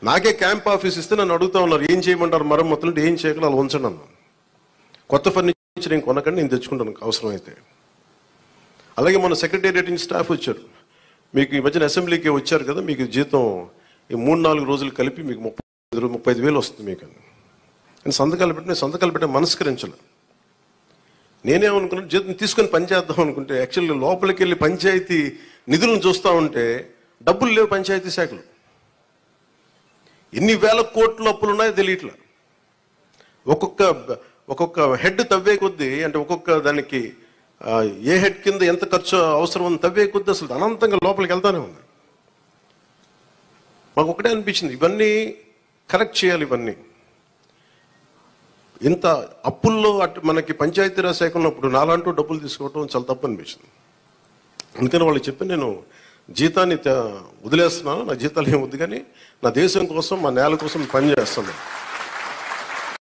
నాకే camp office ఇస్తే నన్ను అడుగుతా ఉన్నారు ఏం చేయమంటారు మరమ్మతులు అంటే ఏం చేయగల అలా ఉంచండి అన్న కొత్త ఫర్నిచర్ ఏం కొనకండి నేను తెచ్చుకుంటాను అవసరమైతే అలాగే మన సెక్రటేరియట్ నుంచి స్టాఫ్ వచ్చారు మీకు ఈ మధ్యన అసెంబ్లీకి వచ్చారు కదా మీకు జీతం ఈ మూడు నాలుగు రోజులు కలిపి మీకు ముప్పై ఐదు రూ- ముప్పై ఐదు వేలు వస్తుంది మీకు అని నేను సంతకాలు పెట్టిన సంతకాలు పెట్టే మనస్కరించలే నేనేమనుకున్నాను జీతం తీసుకొని పని చేద్దాం అనుకుంటే యాక్చువల్లీ లోపలికి వెళ్ళి పంచాయతీ నిధులను చూస్తూ ఉంటే డబ్బులు లేవు పంచాయతీ శాఖలు ఎన్ని వేల కోట్ల అప్పులు ఉన్నాయో తెలియట్లే ఒక్కొక్క ఒక్కొక్క హెడ్ తవ్వే కొద్దీ అంటే ఒక్కొక్క దానికి ఆ, ఏ హెడ్ కింద ఎంత ఖర్చు అవసరం ఉంది తవ్వే కొద్దీ అసలు అనంతంగా లోపలికి వెళ్తానే ఉంది మాకు ఒకటే అనిపించింది ఇవన్నీ కరెక్ట్ చేయాలి ఇవన్నీ ఇంత అప్పుల్లో అటు మనకి పంచాయతీరాజ్ శాఖ ఉన్నప్పుడు నాలంటూ డబ్బులు తీసుకోవటం చాలా తప్పు అనిపించింది అందుకని వాళ్ళు చెప్పి నేను జీతాన్ని తే- వదిలేస్తున్నాను నా జీతాలు ఏం వద్దు కానీ నా దేశం కోసం మా నేల కోసం పని చేస్తున్నాను